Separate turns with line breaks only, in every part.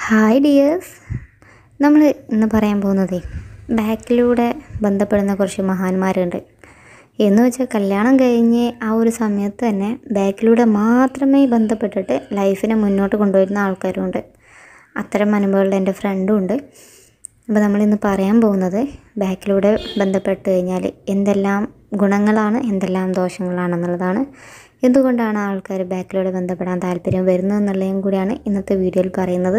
hi dears നമ്മൾ ഇന്ന് പറയാൻ പോകുന്നതേ ബാക്കിലൂടെ ബന്ധപ്പെടുന്ന കുറച്ച് മഹാന്മാരുണ്ട് എന്ന് വെച്ചാൽ കല്യാണം കഴിഞ്ഞ് ആ ഒരു സമയത്ത് തന്നെ ബാക്കിലൂടെ മാത്രമേ ബന്ധപ്പെട്ടിട്ട് ലൈഫിനെ മുന്നോട്ട് കൊണ്ടുവരുന്ന ആൾക്കാരുമുണ്ട് അത്തരം അനുഭവമുള്ള എൻ്റെ ഫ്രണ്ടും ഉണ്ട് അപ്പോൾ നമ്മളിന്ന് പറയാൻ പോകുന്നത് ബാക്കിലൂടെ ബന്ധപ്പെട്ട് കഴിഞ്ഞാൽ എന്തെല്ലാം ഗുണങ്ങളാണ് എന്തെല്ലാം ദോഷങ്ങളാണെന്നുള്ളതാണ് എന്തുകൊണ്ടാണ് ആൾക്കാർ ബാക്കിലൂടെ ബന്ധപ്പെടാൻ താല്പര്യം വരുന്നത് എന്നുള്ളതും കൂടിയാണ് ഇന്നത്തെ വീഡിയോയിൽ പറയുന്നത്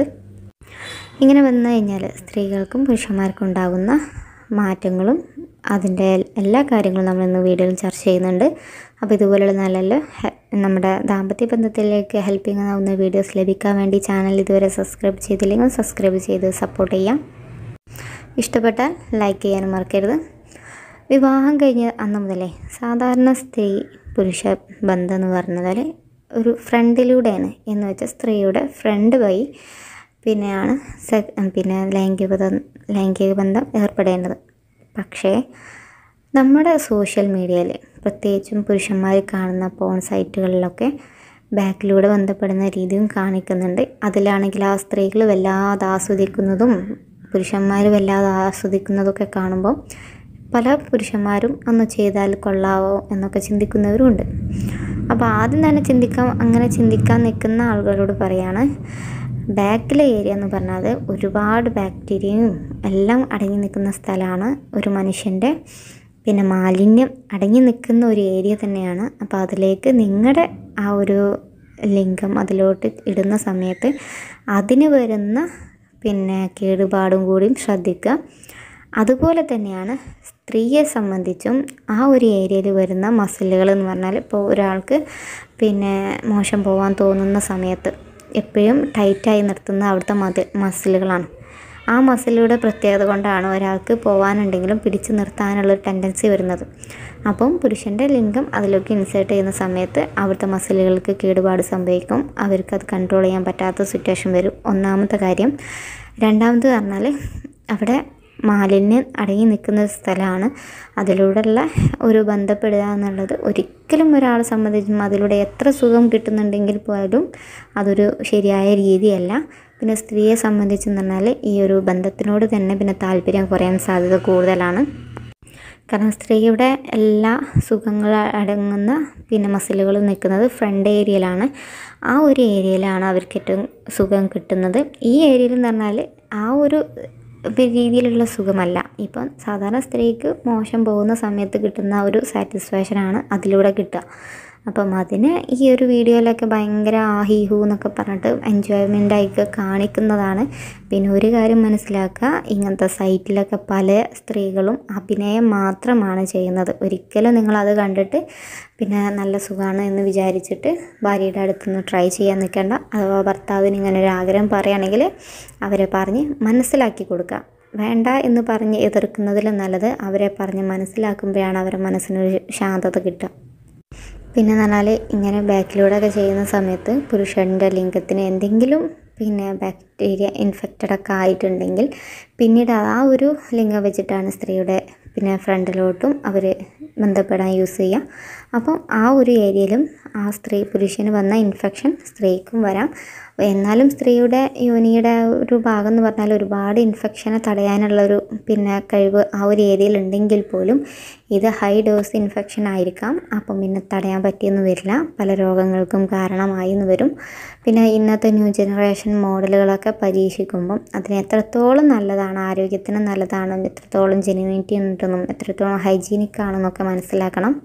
ഇങ്ങനെ വന്നു കഴിഞ്ഞാൽ സ്ത്രീകൾക്കും പുരുഷന്മാർക്കും ഉണ്ടാകുന്ന മാറ്റങ്ങളും അതിൻ്റെ എല്ലാ കാര്യങ്ങളും നമ്മൾ ഇന്ന് വീഡിയോയിൽ ചർച്ച ചെയ്യുന്നുണ്ട് അപ്പോൾ ഇതുപോലുള്ള നല്ല നല്ല ഹെ- നമ്മുടെ ദാമ്പത്യ ബന്ധത്തിലേക്ക് ഹെൽപ്പിംഗ് ആവുന്ന വീഡിയോസ് ലഭിക്കാൻ വേണ്ടി ചാനൽ ഇതുവരെ സബ്സ്ക്രൈബ് ചെയ്തില്ലെങ്കിൽ സബ്സ്ക്രൈബ് ചെയ്ത് സപ്പോർട്ട് ചെയ്യാം ഇഷ്ടപ്പെട്ടാൽ ലൈക്ക് ചെയ്യാനും മറക്കരുത് വിവാഹം കഴിഞ്ഞ അന്ന് മുതലേ സാധാരണ സ്ത്രീ പുരുഷ ബന്ധം എന്ന് പറഞ്ഞാൽ ഒരു ഫ്രണ്ടിലൂടെയാണ് എന്ന് വെച്ചാൽ സ്ത്രീയുടെ ഫ്രണ്ട് വഴി പിന്നെയാണ് സെ- പിന്നെ ലൈംഗിക ബന്ധം ലൈംഗിക ബന്ധം ഏർപ്പെടേണ്ടത് പക്ഷേ നമ്മുടെ സോഷ്യൽ മീഡിയയിൽ പ്രത്യേകിച്ചും പുരുഷന്മാർ കാണുന്ന പോൺ സൈറ്റുകളിലൊക്കെ ബാക്കിലൂടെ ബന്ധപ്പെടുന്ന രീതിയും കാണിക്കുന്നുണ്ട് അതിലാണെങ്കിൽ ആ സ്ത്രീകൾ വല്ലാതെ ആസ്വദിക്കുന്നതും പുരുഷന്മാർ വല്ലാതെ ആസ്വദിക്കുന്നതൊക്കെ കാണുമ്പോൾ പല പുരുഷന്മാരും അന്ന് ചെയ്താൽ കൊള്ളാവോ എന്നൊക്കെ ചിന്തിക്കുന്നവരുമുണ്ട് അപ്പോൾ ആദ്യം തന്നെ ചിന്തിക്കാൻ അങ്ങനെ ചിന്തിക്കാൻ നിൽക്കുന്ന ആളുകളോട് പറയാണ് ബാക്കിലെ ഏരിയ എന്ന് പറഞ്ഞാൽ ഒരുപാട് ബാക്ടീരിയയും എല്ലാം അടങ്ങി നിൽക്കുന്ന സ്ഥലമാണ് ഒരു മനുഷ്യൻ്റെ പിന്നെ മാലിന്യം അടങ്ങി നിൽക്കുന്ന ഒരു ഏരിയ തന്നെയാണ് അപ്പോൾ അതിലേക്ക് നിങ്ങളുടെ ആ ഒരു ലിംഗം അതിലോട്ട് ഇടുന്ന സമയത്ത് അതിന് വരുന്ന പിന്നെ കേടുപാടും കൂടിയും ശ്രദ്ധിക്കുക അതുപോലെ തന്നെയാണ് സ്ത്രീയെ സംബന്ധിച്ചും ആ ഒരു ഏരിയയിൽ വരുന്ന മസിലുകൾ എന്ന് പറഞ്ഞാൽ ഇപ്പോൾ ഒരാൾക്ക് പിന്നെ മോശം പോകാൻ തോന്നുന്ന സമയത്ത് എപ്പോഴും ടൈറ്റായി നിർത്തുന്ന അവിടുത്തെ മതി മസിലുകളാണ് ആ മസിലുകളുടെ പ്രത്യേകത കൊണ്ടാണ് ഒരാൾക്ക് പോകാനുണ്ടെങ്കിലും പിടിച്ചു നിർത്താനുള്ള ടെൻഡൻസി വരുന്നത് അപ്പം പുരുഷൻ്റെ ലിംഗം അതിലേക്ക് ഇൻസേർട്ട് ചെയ്യുന്ന സമയത്ത് അവിടുത്തെ മസിലുകൾക്ക് കേടുപാട് സംഭവിക്കും അവർക്ക് അത് കൺട്രോൾ ചെയ്യാൻ പറ്റാത്ത സിറ്റുവേഷൻ വരും ഒന്നാമത്തെ കാര്യം രണ്ടാമത് പറഞ്ഞാൽ അവിടെ മാലിന്യം അടങ്ങി നിൽക്കുന്ന ഒരു സ്ഥലമാണ് അതിലൂടെയുള്ള ഒരു ബന്ധപ്പെടുക എന്നുള്ളത് ഒരിക്കലും ഒരാളെ സംബന്ധിച്ചും അതിലൂടെ എത്ര സുഖം കിട്ടുന്നുണ്ടെങ്കിൽ പോലും അതൊരു ശരിയായ രീതിയല്ല പിന്നെ സ്ത്രീയെ സംബന്ധിച്ചെന്ന് പറഞ്ഞാൽ ഈ ഒരു ബന്ധത്തിനോട് തന്നെ പിന്നെ താല്പര്യം കുറയാൻ സാധ്യത കൂടുതലാണ് കാരണം സ്ത്രീയുടെ എല്ലാ സുഖങ്ങൾ അടങ്ങുന്ന പിന്നെ മസിലുകൾ നിൽക്കുന്നത് ഫ്രണ്ട് ഏരിയയിലാണ് ആ ഒരു ഏരിയയിലാണ് അവർക്ക് ഏറ്റവും സുഖം കിട്ടുന്നത് ഈ ഏരിയയിൽ എന്ന് പറഞ്ഞാൽ ആ ഒരു രീതിയിലുള്ള സുഖമല്ല ഇപ്പം സാധാരണ സ്ത്രീക്ക് മോശം പോകുന്ന സമയത്ത് കിട്ടുന്ന ഒരു സാറ്റിസ്ഫാക്ഷനാണ് അതിലൂടെ കിട്ടുക അപ്പം അതിന് ഈ ഒരു വീഡിയോയിലൊക്കെ ഭയങ്കര ആഹി ഹൂ എന്നൊക്കെ പറഞ്ഞിട്ട് എൻജോയ്മെൻ്റ് ആയിട്ട് കാണിക്കുന്നതാണ് പിന്നെ ഒരു കാര്യം മനസ്സിലാക്കുക ഇങ്ങനത്തെ സൈറ്റിലൊക്കെ പല സ്ത്രീകളും അഭിനയം മാത്രമാണ് ചെയ്യുന്നത് ഒരിക്കലും നിങ്ങളത് കണ്ടിട്ട് പിന്നെ നല്ല സുഖമാണ് എന്ന് വിചാരിച്ചിട്ട് ഭാര്യയുടെ അടുത്തുനിന്ന് ട്രൈ ചെയ്യാൻ നിൽക്കേണ്ട അഥവാ ഭർത്താവിന് ഇങ്ങനെ ഒരു ആഗ്രഹം പറയുകയാണെങ്കിൽ അവരെ പറഞ്ഞ് മനസ്സിലാക്കി കൊടുക്കുക വേണ്ട എന്ന് പറഞ്ഞ് എതിർക്കുന്നതിലും നല്ലത് അവരെ പറഞ്ഞ് മനസ്സിലാക്കുമ്പോഴാണ് അവരുടെ മനസ്സിനൊരു ശാന്തത കിട്ടുക പിന്നെ പറഞ്ഞാൽ ഇങ്ങനെ ബാക്കിലൂടെ ഒക്കെ ചെയ്യുന്ന സമയത്ത് പുരുഷൻ്റെ ലിംഗത്തിന് എന്തെങ്കിലും പിന്നെ ബാക്ടീരിയ ഇൻഫെക്റ്റഡ് ഒക്കെ ആയിട്ടുണ്ടെങ്കിൽ പിന്നീട് ആ ഒരു ലിംഗം വെച്ചിട്ടാണ് സ്ത്രീയുടെ പിന്നെ ഫ്രണ്ടിലോട്ടും അവർ ബന്ധപ്പെടാൻ യൂസ് ചെയ്യുക അപ്പം ആ ഒരു ഏരിയയിലും ആ സ്ത്രീ പുരുഷന് വന്ന ഇൻഫെക്ഷൻ സ്ത്രീക്കും വരാം എന്നാലും സ്ത്രീയുടെ യോനിയുടെ ഒരു ഭാഗം എന്ന് പറഞ്ഞാൽ ഒരുപാട് ഇൻഫെക്ഷനെ തടയാനുള്ളൊരു പിന്നെ കഴിവ് ആ ഒരു ഏരിയയിൽ ഉണ്ടെങ്കിൽ പോലും ഇത് ഹൈ ഡോസ് ഇൻഫെക്ഷൻ ആയിരിക്കാം അപ്പം പിന്നെ തടയാൻ പറ്റിയെന്ന് വരില്ല പല രോഗങ്ങൾക്കും കാരണമായി എന്ന് വരും പിന്നെ ഇന്നത്തെ ന്യൂ ജനറേഷൻ മോഡലുകളൊക്കെ പരീക്ഷിക്കുമ്പം അതിന് എത്രത്തോളം നല്ലതാണ് ആരോഗ്യത്തിന് നല്ലതാണ് എത്രത്തോളം ജെനുവിനിറ്റി ഉണ്ടെന്നും എത്രത്തോളം ഹൈജീനിക് ആണെന്നൊക്കെ മനസ്സിലാക്കണം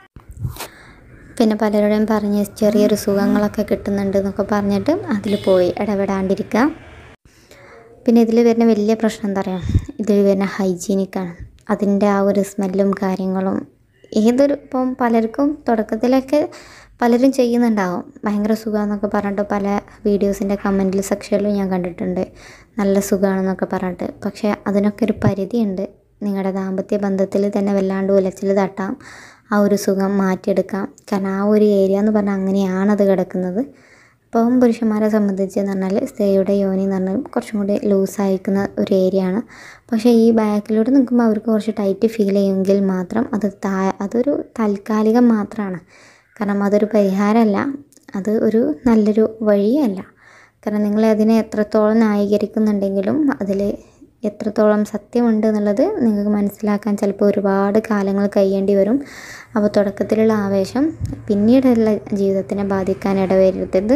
പിന്നെ പലരുടെയും പറഞ്ഞ് ചെറിയൊരു സുഖങ്ങളൊക്കെ കിട്ടുന്നുണ്ട് എന്നൊക്കെ പറഞ്ഞിട്ട് അതിൽ പോയി ഇടപെടാണ്ടിരിക്കുക പിന്നെ ഇതിൽ വരുന്ന വലിയ പ്രശ്നം എന്താ പറയുക ഇതിൽ വരുന്ന ഹൈജീനിക്കാണ് അതിൻ്റെ ആ ഒരു സ്മെല്ലും കാര്യങ്ങളും ഏതൊരു ഇപ്പം പലർക്കും തുടക്കത്തിലൊക്കെ പലരും ചെയ്യുന്നുണ്ടാവും ഭയങ്കര സുഖമാണെന്നൊക്കെ പറഞ്ഞിട്ട് പല വീഡിയോസിൻ്റെ കമൻറ്റിൽ സെക്ഷനിലും ഞാൻ കണ്ടിട്ടുണ്ട് നല്ല സുഖമാണെന്നൊക്കെ പറഞ്ഞിട്ട് പക്ഷേ അതിനൊക്കെ ഒരു പരിധിയുണ്ട് നിങ്ങളുടെ ദാമ്പത്യ ബന്ധത്തിൽ തന്നെ വല്ലാണ്ട് ഉലച്ചിൽ തട്ടാം ആ ഒരു സുഖം മാറ്റിയെടുക്കാം കാരണം ആ ഒരു ഏരിയ എന്ന് പറഞ്ഞാൽ അങ്ങനെയാണ് അത് കിടക്കുന്നത് ഇപ്പം പുരുഷന്മാരെ സംബന്ധിച്ച് എന്ന് പറഞ്ഞാൽ സ്ത്രീയുടെ യോനി എന്ന് പറഞ്ഞാൽ കുറച്ചും കൂടി ലൂസായിരിക്കുന്ന ഒരു ഏരിയ ആണ് പക്ഷേ ഈ ബാക്കിലൂടെ നിൽക്കുമ്പോൾ അവർക്ക് കുറച്ച് ടൈറ്റ് ഫീൽ ചെയ്യുമെങ്കിൽ മാത്രം അത് താ അതൊരു താൽക്കാലികം മാത്രമാണ് കാരണം അതൊരു പരിഹാരമല്ല അത് ഒരു നല്ലൊരു വഴിയല്ല കാരണം നിങ്ങൾ അതിനെ എത്രത്തോളം ന്യായീകരിക്കുന്നുണ്ടെങ്കിലും അതിൽ എത്രത്തോളം സത്യമുണ്ട് എന്നുള്ളത് നിങ്ങൾക്ക് മനസ്സിലാക്കാൻ ചിലപ്പോൾ ഒരുപാട് കാലങ്ങൾ കഴിയേണ്ടി വരും അപ്പോൾ തുടക്കത്തിലുള്ള ആവേശം പിന്നീടുള്ള ജീവിതത്തിനെ ബാധിക്കാൻ ഇടവരരുത്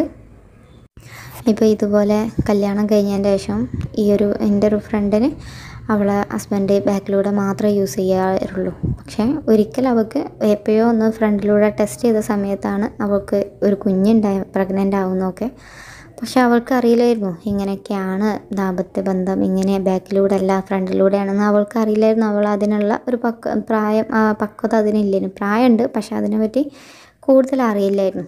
ഇപ്പോൾ ഇതുപോലെ കല്യാണം കഴിഞ്ഞതിൻ്റെ ശേഷം ഈ ഒരു എൻ്റെ ഒരു ഫ്രണ്ടിന് അവളെ ഹസ്ബൻഡ് ബാക്കിലൂടെ മാത്രമേ യൂസ് ചെയ്യാറുള്ളൂ പക്ഷേ ഒരിക്കൽ അവൾക്ക് എപ്പോഴോ ഒന്ന് ഫ്രണ്ടിലൂടെ ടെസ്റ്റ് ചെയ്ത സമയത്താണ് അവൾക്ക് ഒരു കുഞ്ഞുണ്ടായ പ്രഗ്നൻ്റ് ആവുന്നതൊക്കെ പക്ഷെ അവൾക്ക് അറിയില്ലായിരുന്നു ഇങ്ങനെയൊക്കെയാണ് ദാമ്പത്യ ബന്ധം ഇങ്ങനെ ബാക്കിലൂടെ അല്ല ഫ്രണ്ടിലൂടെയാണെന്ന് അവൾക്ക് അറിയില്ലായിരുന്നു അവൾ അതിനുള്ള ഒരു പക്വ പ്രായം ആ, പക്വത അതിനില്ലായിരുന്നു പ്രായമുണ്ട് പക്ഷെ അതിനെപ്പറ്റി കൂടുതൽ അറിയില്ലായിരുന്നു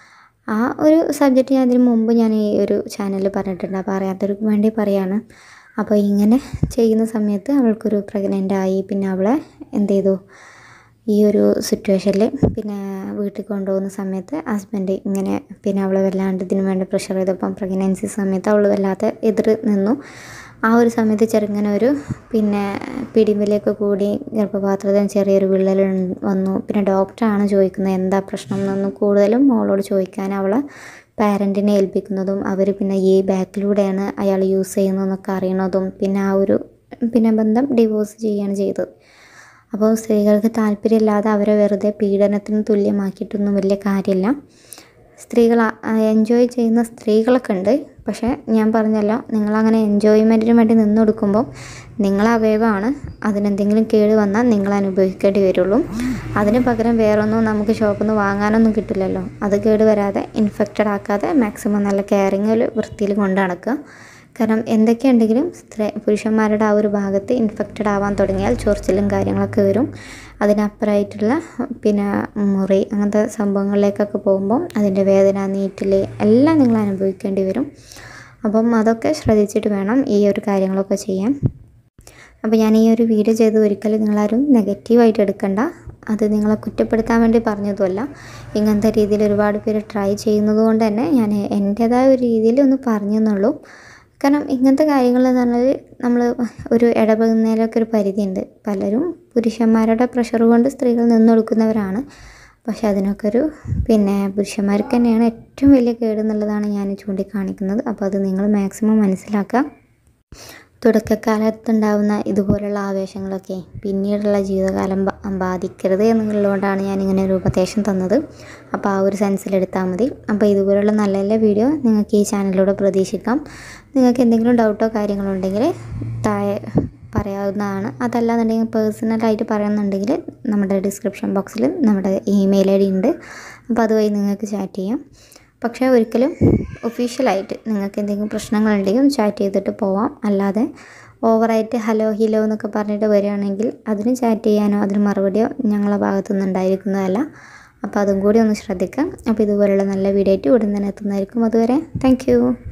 ആ ഒരു സബ്ജക്റ്റ് ഞാൻ ഇതിന് മുമ്പ് ഞാൻ ഈ ഒരു ചാനലിൽ പറഞ്ഞിട്ടുണ്ട് അപ്പോൾ അറിയാത്തവർക്ക് വേണ്ടി പറയാണ് അപ്പോൾ ഇങ്ങനെ ചെയ്യുന്ന സമയത്ത് അവൾക്കൊരു പ്രഗ്നൻ്റ് ആയി പിന്നെ അവളെ എന്ത് ചെയ്തു ഈ ഒരു സിറ്റുവേഷനിൽ പിന്നെ വീട്ടിൽ കൊണ്ടുപോകുന്ന സമയത്ത് ഹസ്ബൻഡ് ഇങ്ങനെ പിന്നെ അവളെ വല്ലാണ്ട് ഇതിന് വേണ്ടി പ്രഷർ ചെയ്തപ്പം പ്രഗ്നൻസി സമയത്ത് അവൾ വല്ലാതെ എതിർ നിന്നു ആ ഒരു സമയത്ത് ചെറുങ്ങനെ ഒരു പിന്നെ പിടിമ്പലൊക്കെ കൂടി ഗർഭപാത്രത്തിന് ചെറിയൊരു വിള്ളൽ വന്നു പിന്നെ ഡോക്ടറാണ് ചോദിക്കുന്നത് എന്താ പ്രശ്നം എന്നൊന്നും കൂടുതലും മോളോട് ചോദിക്കാൻ അവളെ പാരൻറ്റിനെ ഏൽപ്പിക്കുന്നതും അവർ പിന്നെ ഈ ബാക്കിലൂടെയാണ് അയാൾ യൂസ് ചെയ്യുന്നതെന്നൊക്കെ അറിയണതും പിന്നെ ആ ഒരു പിന്നെ ബന്ധം ഡിവോഴ്സ് ചെയ്യുകയാണ് ചെയ്തത് അപ്പോൾ സ്ത്രീകൾക്ക് താല്പര്യമില്ലാതെ അവരെ വെറുതെ പീഡനത്തിന് തുല്യമാക്കിയിട്ടൊന്നും വലിയ കാര്യമില്ല സ്ത്രീകൾ എൻജോയ് ചെയ്യുന്ന സ്ത്രീകളൊക്കെ ഉണ്ട് പക്ഷേ ഞാൻ പറഞ്ഞല്ലോ നിങ്ങളങ്ങനെ എൻജോയ്മെൻറ്റിന് വേണ്ടി നിന്ന് കൊടുക്കുമ്പോൾ നിങ്ങളെ അവയവമാണ് അതിനെന്തെങ്കിലും കേട് വന്നാൽ നിങ്ങൾ അനുഭവിക്കേണ്ടി വരുള്ളൂ അതിന് പകരം വേറൊന്നും നമുക്ക് ഷോപ്പിൽ നിന്ന് വാങ്ങാനൊന്നും കിട്ടില്ലല്ലോ അത് കേട് വരാതെ ഇൻഫെക്റ്റഡ് ആക്കാതെ മാക്സിമം നല്ല കെയറിങ്ങിൽ വൃത്തിയിൽ കൊണ്ട് നടക്കുക കാരണം എന്തൊക്കെയുണ്ടെങ്കിലും സ്ത്രീ പുരുഷന്മാരുടെ ആ ഒരു ഭാഗത്ത് ഇൻഫെക്റ്റഡ് ആവാൻ തുടങ്ങിയാൽ ചൊറിച്ചിലും കാര്യങ്ങളൊക്കെ വരും അതിനപ്പുറമായിട്ടുള്ള പിന്നെ മുറി അങ്ങനത്തെ സംഭവങ്ങളിലേക്കൊക്കെ പോകുമ്പോൾ അതിൻ്റെ വേദന നീറ്റൽ എല്ലാം നിങ്ങൾ അനുഭവിക്കേണ്ടി വരും അപ്പം അതൊക്കെ ശ്രദ്ധിച്ചിട്ട് വേണം ഈ ഒരു കാര്യങ്ങളൊക്കെ ചെയ്യാൻ അപ്പോൾ ഞാൻ ഈ ഒരു വീഡിയോ ചെയ്ത് ഒരിക്കലും നിങ്ങളാരും നെഗറ്റീവായിട്ട് എടുക്കണ്ട അത് നിങ്ങളെ കുറ്റപ്പെടുത്താൻ വേണ്ടി പറഞ്ഞതുമല്ല ഇങ്ങനത്തെ രീതിയിൽ ഒരുപാട് പേര് ട്രൈ ചെയ്യുന്നത് കൊണ്ട് തന്നെ ഞാൻ എൻ്റേതായ ഒരു രീതിയിൽ ഒന്ന് പറഞ്ഞെന്നുള്ളൂ കാരണം ഇങ്ങനത്തെ കാര്യങ്ങൾ എന്ന് പറഞ്ഞാൽ നമ്മൾ ഒരു ഇടപെടുന്നതിലൊക്കെ ഒരു പരിധിയുണ്ട് പലരും പുരുഷന്മാരുടെ പ്രഷർ കൊണ്ട് സ്ത്രീകൾ നിന്നൊടുക്കുന്നവരാണ് പക്ഷെ അതിനൊക്കെ ഒരു പിന്നെ പുരുഷന്മാർക്ക് തന്നെയാണ് ഏറ്റവും വലിയ കേട് എന്നുള്ളതാണ് ഞാൻ ചൂണ്ടിക്കാണിക്കുന്നത് അപ്പോൾ അത് നിങ്ങൾ മാക്സിമം മനസ്സിലാക്കുക തുടക്കകാലത്തുണ്ടാവുന്ന ഇതുപോലുള്ള ആവേശങ്ങളൊക്കെ പിന്നീടുള്ള ജീവിതകാലം ബ- ബാധിക്കരുത് എന്നുള്ളതുകൊണ്ടാണ് ഞാൻ ഇങ്ങനെ ഒരു ഉപദേശം തന്നത് അപ്പോൾ ആ ഒരു സെൻസിലെടുത്താൽ മതി അപ്പോൾ ഇതുപോലുള്ള നല്ല നല്ല വീഡിയോ നിങ്ങൾക്ക് ഈ ചാനലിലൂടെ പ്രതീക്ഷിക്കാം നിങ്ങൾക്ക് എന്തെങ്കിലും ഡൗട്ടോ കാര്യങ്ങളോ ഉണ്ടെങ്കിൽ താഴെ പറയാവുന്നതാണ് അതല്ലാന്നുണ്ടെങ്കിൽ പേഴ്സണലായിട്ട് പറയുന്നുണ്ടെങ്കിൽ നമ്മുടെ ഡിസ്ക്രിപ്ഷൻ ബോക്സിൽ നമ്മുടെ ഇമെയിൽ ഐ ഡി ഉണ്ട് അപ്പോൾ അതുവഴി നിങ്ങൾക്ക് ചാറ്റ് ചെയ്യാം പക്ഷേ ഒരിക്കലും ഒഫീഷ്യലായിട്ട് നിങ്ങൾക്ക് എന്തെങ്കിലും പ്രശ്നങ്ങളുണ്ടെങ്കിൽ ഒന്ന് ചാറ്റ് ചെയ്തിട്ട് പോവാം അല്ലാതെ ഓവറായിട്ട് ഹലോ ഹിലോ എന്നൊക്കെ പറഞ്ഞിട്ട് വരികയാണെങ്കിൽ അതിന് ചാറ്റ് ചെയ്യാനോ അതിന് മറുപടിയോ ഞങ്ങളെ ഭാഗത്തുനിന്ന് ഉണ്ടായിരിക്കുന്നതല്ല അപ്പോൾ അതും കൂടി ഒന്ന് ശ്രദ്ധിക്കാം അപ്പോൾ ഇതുപോലുള്ള നല്ല വീഡിയോ ആയിട്ട് ഉടൻ തന്നെ എത്തുന്നതായിരിക്കും അതുവരെ താങ്ക്